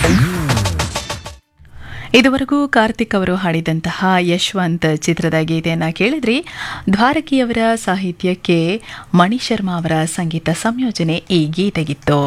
ಇದುವರೆಗೂ ಕಾರ್ತಿಕ್ ಅವರು ಹಾಡಿದಂತಹ ಯಶವಂತ್ ಚಿತ್ರದ ಗೀತೆಯನ್ನು ಕೇಳಿದ್ರಿ ದ್ವಾರಕಿಯವರ ಸಾಹಿತ್ಯಕ್ಕೆ ಮಣಿ ಶರ್ಮಾ ಅವರ ಸಂಗೀತ ಸಂಯೋಜನೆ ಈ ಗೀತೆಗಿತ್ತು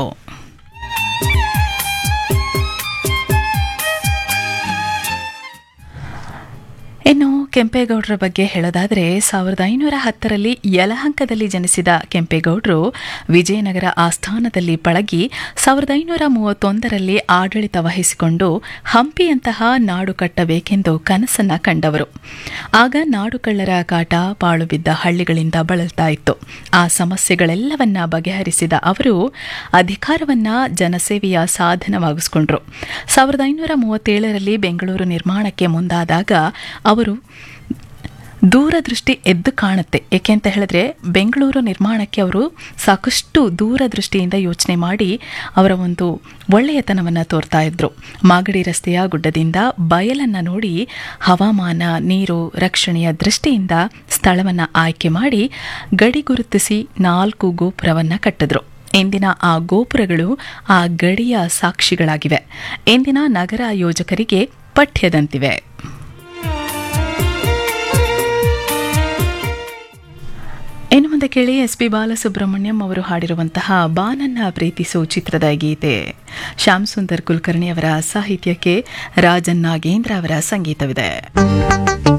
ಇನ್ನು ಕೆಂಪೇಗೌಡರ ಬಗ್ಗೆ ಹೇಳೋದಾದರೆ ಸಾವಿರದ ಐನೂರ ಹತ್ತರಲ್ಲಿ ಯಲಹಂಕದಲ್ಲಿ ಜನಿಸಿದ ಕೆಂಪೇಗೌಡರು ವಿಜಯನಗರ ಆಸ್ಥಾನದಲ್ಲಿ ಪಳಗಿ ಸಾವಿರದ ಐನೂರ ಮೂವತ್ತೊಂದರಲ್ಲಿ ಆಡಳಿತ ವಹಿಸಿಕೊಂಡು ಹಂಪಿಯಂತಹ ನಾಡು ಕಟ್ಟಬೇಕೆಂದು ಕನಸನ್ನ ಕಂಡವರು ಆಗ ನಾಡುಕಳ್ಳರ ಕಾಟ ಪಾಳು ಬಿದ್ದ ಹಳ್ಳಿಗಳಿಂದ ಬಳಲ್ತಾ ಇತ್ತು ಆ ಸಮಸ್ಯೆಗಳೆಲ್ಲವನ್ನ ಬಗೆಹರಿಸಿದ ಅವರು ಅಧಿಕಾರವನ್ನ ಜನಸೇವೆಯ ಸಾಧನವಾಗಿಸಿಕೊಂಡ್ರು ಸಾವಿರದ ಐನೂರ ಮೂವತ್ತೇಳರಲ್ಲಿ ಬೆಂಗಳೂರು ನಿರ್ಮಾಣಕ್ಕೆ ಮುಂದಾದಾಗ ಅವರು ದೂರದೃಷ್ಟಿ ಎದ್ದು ಕಾಣುತ್ತೆ ಏಕೆ ಅಂತ ಹೇಳಿದ್ರೆ ಬೆಂಗಳೂರು ನಿರ್ಮಾಣಕ್ಕೆ ಅವರು ಸಾಕಷ್ಟು ದೂರದೃಷ್ಟಿಯಿಂದ ಯೋಚನೆ ಮಾಡಿ ಅವರ ಒಂದು ಒಳ್ಳೆಯತನವನ್ನು ತೋರ್ತಾ ಇದ್ರು ಮಾಗಡಿ ರಸ್ತೆಯ ಗುಡ್ಡದಿಂದ ಬಯಲನ್ನು ನೋಡಿ ಹವಾಮಾನ ನೀರು ರಕ್ಷಣೆಯ ದೃಷ್ಟಿಯಿಂದ ಸ್ಥಳವನ್ನು ಆಯ್ಕೆ ಮಾಡಿ ಗಡಿ ಗುರುತಿಸಿ ನಾಲ್ಕು ಗೋಪುರವನ್ನು ಕಟ್ಟಿದ್ರು ಇಂದಿನ ಆ ಗೋಪುರಗಳು ಆ ಗಡಿಯ ಸಾಕ್ಷಿಗಳಾಗಿವೆ ಇಂದಿನ ನಗರ ಯೋಜಕರಿಗೆ ಪಠ್ಯದಂತಿವೆ ಇನ್ನು ಮುಂದೆ ಕೇಳಿ ಎಸ್ ಪಿ ಬಾಲಸುಬ್ರಹ್ಮಣ್ಯಂ ಅವರು ಹಾಡಿರುವಂತಹ ಬಾನನ್ನ ಪ್ರೀತಿಸೋ ಚಿತ್ರದ ಗೀತೆ ಶ್ಯಾಮ್ ಸುಂದರ್ ಕುಲಕರ್ಣಿ ಅವರ ಸಾಹಿತ್ಯಕ್ಕೆ ರಾಜನ್ ನಾಗೇಂದ್ರ ಅವರ ಸಂಗೀತವಿದೆ